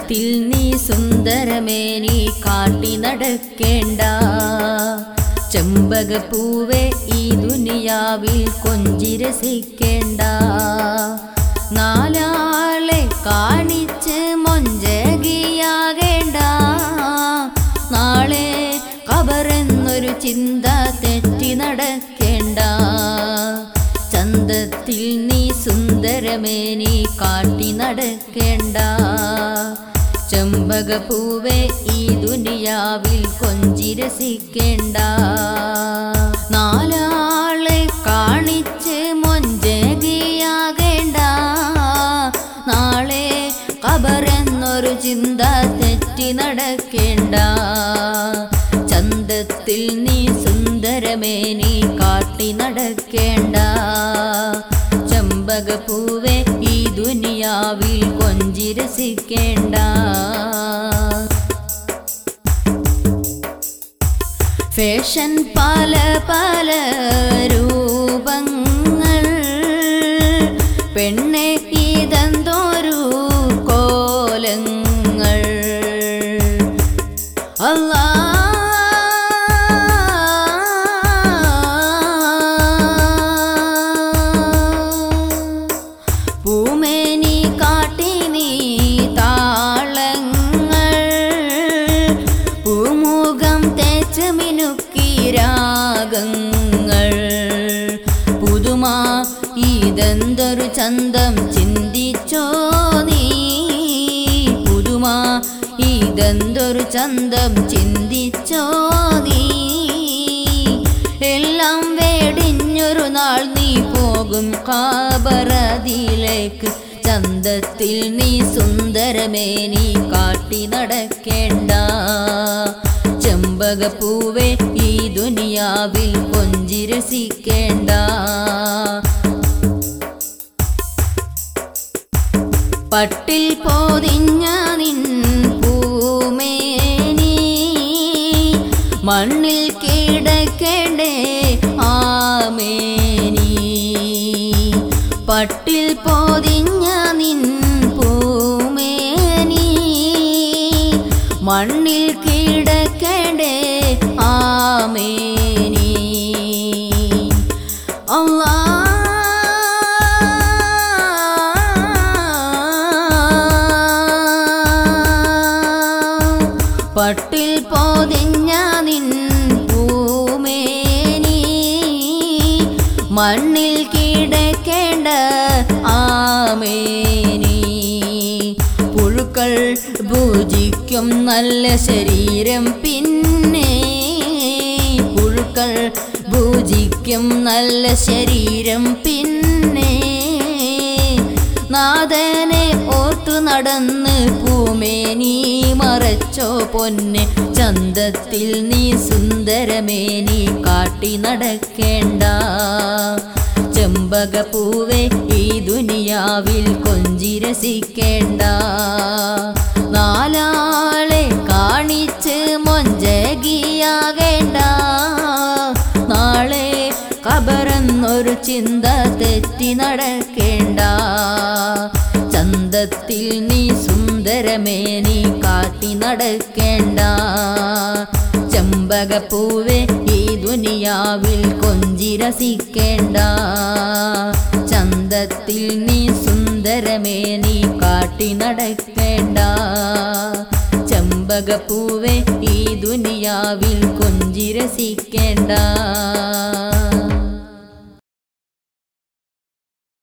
ചന്തത്തിൽ നീ സുന്ദരമേനി കാട്ടി നടക്കേണ്ട ചെമ്പകപ്പൂവെ ഈ ദുനിയാവിൽ കൊഞ്ചിരസിക്കേണ്ട നാലാളെ കാണിച്ച് മൊഞ്ചകിയാകേണ്ട നാളെ കബറെന്നൊരു ചിന്ത തെറ്റി നടക്കേണ്ട ചന്തത്തിൽ നീ സുന്ദരമേനി കാട്ടി നടക്കേണ്ട ചെമ്പകപ്പൂവെ ഈ ദുനിയാവിൽ കൊഞ്ചിരസിക്കേണ്ട നാലാളെ കാണിച്ച് മൊഞ്ചകിയാകേണ്ട നാളെ കബറെന്നൊരു ചിന്ത തെറ്റി നടക്കേണ്ട ചന്തത്തിൽ നീ സുന്ദരമേനി കാട്ടി നടക്കേണ്ട ചെമ്പകപ്പൂവെ ഈ ദുനിയാവിൽ കൊഞ്ചിരസിക്കേണ്ട ഫാഷൻ പല പല രൂപങ്ങൾ പെണ്ണെ ഇതെന്തോരു കോലങ്ങൾ അല്ലാ പൂമേനി കാട്ടി നീ താളങ്ങൾ പൂമുഖം തേച്ച് മിനുക്കി രാഗങ്ങൾ പുതുമ ഇതെന്തൊരു ചന്തം ചിന്തിച്ചോ നീ പുതുമ ഇതെന്തൊരു ചന്തം ചിന്തിച്ചോ നീ എല്ലാം വേടിഞ്ഞൊരു നാൾ നീ പോകും കാബറതിലേക്ക് ചന്തത്തിൽ നീ സുന്ദരമേനി കാട്ടി നടക്കേണ്ട ചെമ്പകപ്പൂവെ ഈ ദുനിയാവിൽ കൊഞ്ചിരസിക്കേണ്ട പട്ടിൽ പോതിഞ്ഞ നിൻ പൂമേനി മണ്ണിൽ കിടക്കേണ്ടേ ആമേനി പട്ടിൽ പോതിഞ്ഞ നിൻ പൂമേനി മണ്ണിൽ കിടക്കേണ്ടേ ആമേനി അല്ലാ പട്ടിൽ പോതിഞ്ഞ നിൻ പൂമേനി മണ്ണിൽ കിടക്കേണ്ട ആമേനി പുഴുക്കൾ ഭുജിക്കും നല്ല ശരീരം പിന്നെ പുഴുക്കൾ ഭുജിക്കും നല്ല ശരീരം പിന്നെ നാഥനെ ഓർത്തു നടന്ന് പൂമേനി മറച്ചോ പൊന്നെ ചന്തത്തിൽ നീ സുന്ദരമേനി കാട്ടി നടക്കേണ്ട ചെമ്പകപ്പൂവെ ഈ ദുനിയാവിൽ കൊഞ്ചിരസിക്കേണ്ട നാലാളെ കാണിച്ച് മൊഞ്ചകിയാകേണ്ട നാളെ കബറെന്നൊരു ചിന്ത തെറ്റി നടക്കേണ്ട ചന്തത്തിൽ നീ സുന്ദരമേനി കാട്ടി നടക്കേണ്ട ചെമ്പകപ്പൂവെ ഈ ദുനിയാവിൽ കൊഞ്ചിരസിക്കേണ്ട ചന്തത്തിൽ നീ സുന്ദരമേനി കാട്ടി നടക്കേണ്ട ചെമ്പകപ്പൂവെ ഈ ദുനിയാവിൽ കൊഞ്ചിരസിക്കേണ്ട